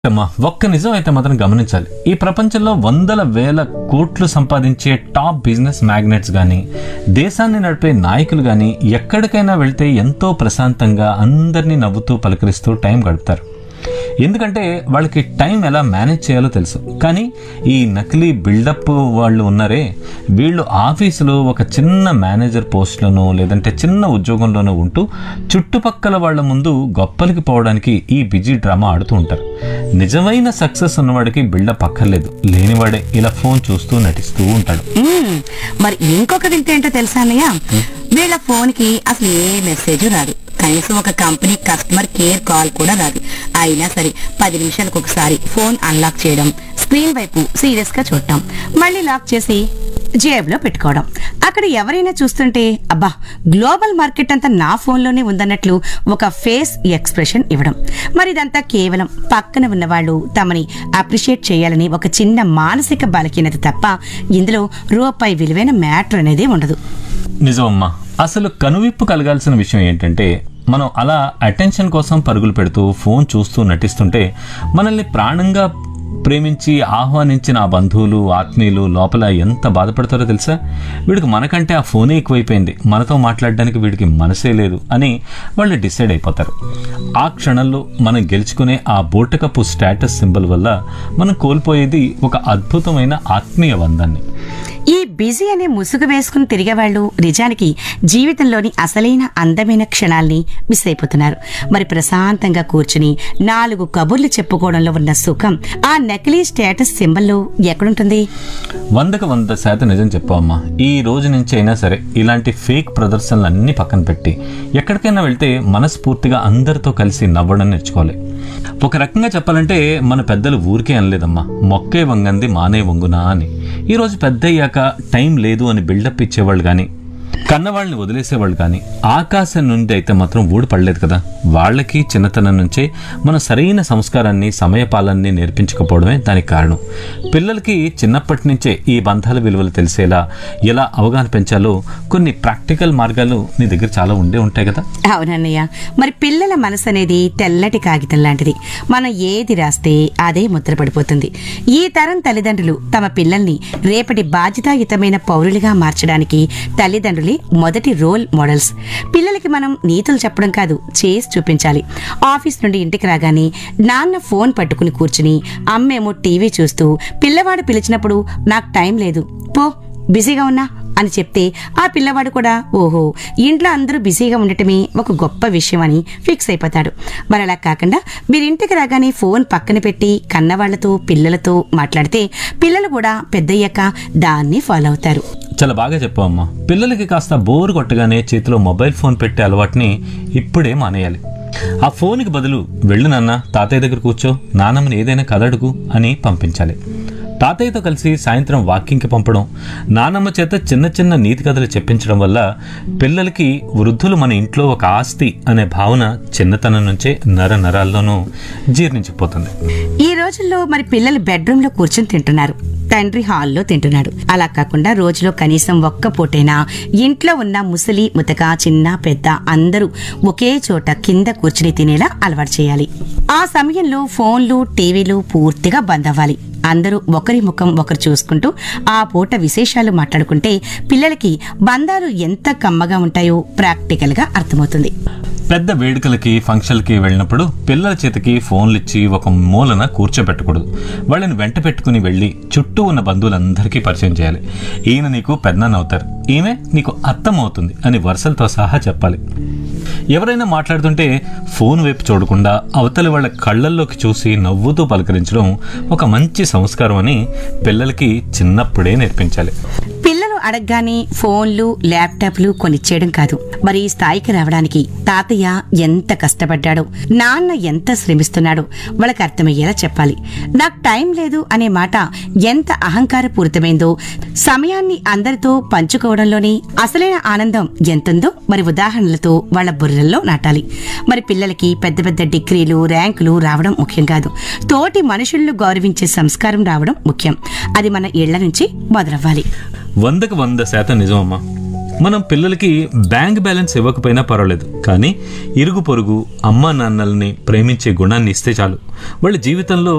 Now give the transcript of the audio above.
అమ్మా ఒక్క నిజం అయితే మాత్రం గమనించాలి ఈ ప్రపంచంలో వందల వేల కోట్లు సంపాదించే టాప్ బిజినెస్ మ్యాగ్నెట్స్ కానీ దేశాన్ని నడిపే నాయకులు కానీ ఎక్కడికైనా వెళ్తే ఎంతో ప్రశాంతంగా అందరినీ నవ్వుతూ పలకరిస్తూ టైం గడుపుతారు ఎందుకంటే వాళ్ళకి టైం ఎలా మేనేజ్ చేయాలో తెలుసు కానీ ఈ నకిలీ బిల్డప్ వాళ్ళు ఉన్నారే వీళ్ళు ఆఫీసులో ఒక చిన్న మేనేజర్ పోస్ట్లోనో లేదంటే చిన్న ఉద్యోగంలోనో ఉంటూ చుట్టుపక్కల వాళ్ళ ముందు గొప్పలకి పోవడానికి ఈ బిజీ డ్రామా ఆడుతూ ఉంటారు నిజమైన సక్సెస్ ఉన్నవాడికి బిల్డప్ అక్కర్లేదు లేనివాడే ఇలా ఫోన్ చూస్తూ నటిస్తూ ఉంటాడు మ్మ్. మరి ఇంకొక వింత ఏంటో తెలుసా అన్నయ్య వీళ్ళ ఫోన్ కి అసలు ఏ మెసేజ్ రాదు కనీసం ఒక కంపెనీ కస్టమర్ కేర్ కాల్ కూడా రాదు అయినా సరే పది నిమిషాలకు ఒకసారి ఫోన్ అన్లాక్ చేయడం స్క్రీన్ వైపు సీరియస్ గా చూడటం మళ్ళీ లాక్ చేసి జేబులో పెట్టుకోవడం అక్కడ ఎవరైనా చూస్తుంటే అబ్బా గ్లోబల్ మార్కెట్ అంతా నా ఫోన్లోనే ఉందన్నట్లు ఒక ఫేస్ ఎక్స్ప్రెషన్ ఇవ్వడం మరి ఇదంతా కేవలం పక్కన ఉన్న వాళ్ళు తమని అప్రిషియేట్ చేయాలని ఒక చిన్న మానసిక బలహీనత తప్ప ఇందులో రూపాయి విలువైన మ్యాటర్ అనేది ఉండదు నిజమమ్మా అసలు కనువిప్పు కలగాల్సిన విషయం ఏంటంటే మనం అలా అటెన్షన్ కోసం పరుగులు పెడుతూ ఫోన్ చూస్తూ నటిస్తుంటే మనల్ని ప్రాణంగా ప్రేమించి ఆహ్వానించిన ఆ బంధువులు ఆత్మీయులు లోపల ఎంత బాధపడతారో తెలుసా వీడికి మనకంటే ఆ ఫోనే ఎక్కువైపోయింది మనతో మాట్లాడడానికి వీడికి మనసే లేదు అని వాళ్ళు డిసైడ్ అయిపోతారు ఆ క్షణంలో మనం గెలుచుకునే ఆ బూటకపు స్టేటస్ సింబల్ వల్ల మనం కోల్పోయేది ఒక అద్భుతమైన ఆత్మీయ బంధాన్ని ఈ బిజీ అనే ముసుగు వేసుకుని తిరిగేవాళ్ళు నిజానికి జీవితంలోని అసలైన అందమైన క్షణాల్ని మిస్ అయిపోతున్నారు మరి ప్రశాంతంగా కూర్చుని నాలుగు కబుర్లు చెప్పుకోవడంలో ఉన్న సుఖం ఆ నకిలీ స్టేటస్ సింబల్లో ఎక్కడుంటుంది వందకు వంద శాతం నిజం చెప్పమ్మా ఈ రోజు నుంచి అయినా సరే ఇలాంటి ఫేక్ ప్రదర్శనలు అన్ని పక్కన పెట్టి ఎక్కడికైనా వెళ్తే మనస్ఫూర్తిగా అందరితో కలిసి నవ్వడం నేర్చుకోవాలి ఒక రకంగా చెప్పాలంటే మన పెద్దలు ఊరికే అనలేదమ్మా మొక్కే వంగంది మానే వంగునా అని ఈ రోజు పెద్ద అయ్యాక టైం లేదు అని బిల్డప్ ఇచ్చేవాళ్ళు కానీ కన్నవాళ్ళని వదిలేసేవాళ్ళు కానీ ఆకాశం నుండి అయితే మాత్రం ఊడిపడలేదు కదా వాళ్ళకి చిన్నతనం నుంచే మన సరైన సంస్కారాన్ని సమయపాలనని నేర్పించకపోవడమే దానికి కారణం పిల్లలకి చిన్నప్పటి నుంచే ఈ బంధాల విలువలు తెలిసేలా ఎలా అవగాహన పెంచాలో కొన్ని ప్రాక్టికల్ మార్గాలు నీ దగ్గర చాలా ఉండే ఉంటాయి కదా అవునన్నయ్య మరి పిల్లల మనసు అనేది తెల్లటి కాగితం లాంటిది మనం ఏది రాస్తే అదే ముద్ర పడిపోతుంది ఈ తరం తల్లిదండ్రులు తమ పిల్లల్ని రేపటి బాధ్యతాయుతమైన పౌరులుగా మార్చడానికి తల్లిదండ్రులే మొదటి రోల్ మోడల్స్ పిల్లలకి మనం నీతులు చెప్పడం కాదు చేసి చూపించాలి ఆఫీస్ నుండి ఇంటికి రాగానే నాన్న ఫోన్ పట్టుకుని కూర్చుని అమ్మేమో టీవీ చూస్తూ పిల్లవాడు పిలిచినప్పుడు నాకు టైం లేదు పో బిజీగా ఉన్నా అని చెప్తే ఆ పిల్లవాడు కూడా ఓహో ఇంట్లో అందరూ బిజీగా ఉండటమే ఒక గొప్ప విషయం అని ఫిక్స్ అయిపోతాడు మరి అలా కాకుండా మీరు ఇంటికి రాగానే ఫోన్ పక్కన పెట్టి కన్నవాళ్లతో పిల్లలతో మాట్లాడితే పిల్లలు కూడా పెద్దయ్యాక దాన్ని ఫాలో అవుతారు చాలా బాగా చెప్పావమ్మా పిల్లలకి కాస్త బోరు కొట్టగానే చేతిలో మొబైల్ ఫోన్ పెట్టే అలవాటుని ఇప్పుడే మానేయాలి ఆ ఫోన్కి బదులు వెళ్ళు నాన్న తాతయ్య దగ్గర కూర్చో నానమ్మని ఏదైనా కథ అడుగు అని పంపించాలి తాతయ్యతో కలిసి సాయంత్రం వాకింగ్కి పంపడం నానమ్మ చేత చిన్న చిన్న నీతి కథలు చెప్పించడం వల్ల పిల్లలకి వృద్ధులు మన ఇంట్లో ఒక ఆస్తి అనే భావన చిన్నతనం నుంచే నర నరాల్లోనూ జీర్ణించిపోతుంది ఈ రోజుల్లో మరి పిల్లలు బెడ్రూమ్ లో కూర్చొని తింటున్నారు తండ్రి హాల్లో తింటున్నాడు అలా కాకుండా రోజులో కనీసం ఒక్క పూటైనా ఇంట్లో ఉన్న ముసలి ముతక చిన్న పెద్ద అందరూ ఒకే చోట కింద కూర్చుని తినేలా అలవాటు చేయాలి ఆ సమయంలో ఫోన్లు టీవీలు పూర్తిగా బంద్ అవ్వాలి అందరూ ఒకరి ముఖం ఒకరు చూసుకుంటూ ఆ పూట విశేషాలు మాట్లాడుకుంటే పిల్లలకి బంధాలు ఎంత కమ్మగా ఉంటాయో ప్రాక్టికల్ గా అర్థమవుతుంది పెద్ద వేడుకలకి ఫంక్షన్లకి వెళ్ళినప్పుడు పిల్లల చేతికి ఫోన్లు ఇచ్చి ఒక మూలన కూర్చోబెట్టకూడదు వాళ్ళని వెంట పెట్టుకుని వెళ్ళి చుట్టూ ఉన్న బంధువులందరికీ పరిచయం చేయాలి ఈయన నీకు పెద్దనాన్న అవుతారు ఈమె నీకు అర్థం అవుతుంది అని వరుసలతో సహా చెప్పాలి ఎవరైనా మాట్లాడుతుంటే ఫోన్ వైపు చూడకుండా అవతలి వాళ్ళ కళ్ళల్లోకి చూసి నవ్వుతూ పలకరించడం ఒక మంచి సంస్కారం అని పిల్లలకి చిన్నప్పుడే నేర్పించాలి పిల్లలు అడగగానే ఫోన్లు ల్యాప్టాప్లు కొనిచ్చేయడం కాదు మరి ఈ స్థాయికి రావడానికి తాతయ్య ఎంత కష్టపడ్డాడో నాన్న ఎంత శ్రమిస్తున్నాడో వాళ్ళకి అర్థమయ్యేలా చెప్పాలి నాకు టైం లేదు అనే మాట ఎంత అహంకారపూరితమైందో సమయాన్ని అందరితో పంచుకోవడంలోనే అసలైన ఆనందం ఎంతుందో మరి ఉదాహరణలతో వాళ్ళ బుర్రల్లో నాటాలి మరి పిల్లలకి పెద్ద పెద్ద డిగ్రీలు ర్యాంకులు రావడం ముఖ్యం కాదు తోటి మనుషులను గౌరవించే సంస్కారం రావడం ముఖ్యం అది మన ఇళ్ల నుంచి మొదలవ్వాలి వందకు వంద శాతం నిజమమ్మా మనం పిల్లలకి బ్యాంక్ బ్యాలెన్స్ ఇవ్వకపోయినా పర్వాలేదు కానీ ఇరుగు పొరుగు అమ్మా నాన్నల్ని ప్రేమించే గుణాన్ని ఇస్తే చాలు వాళ్ళ జీవితంలో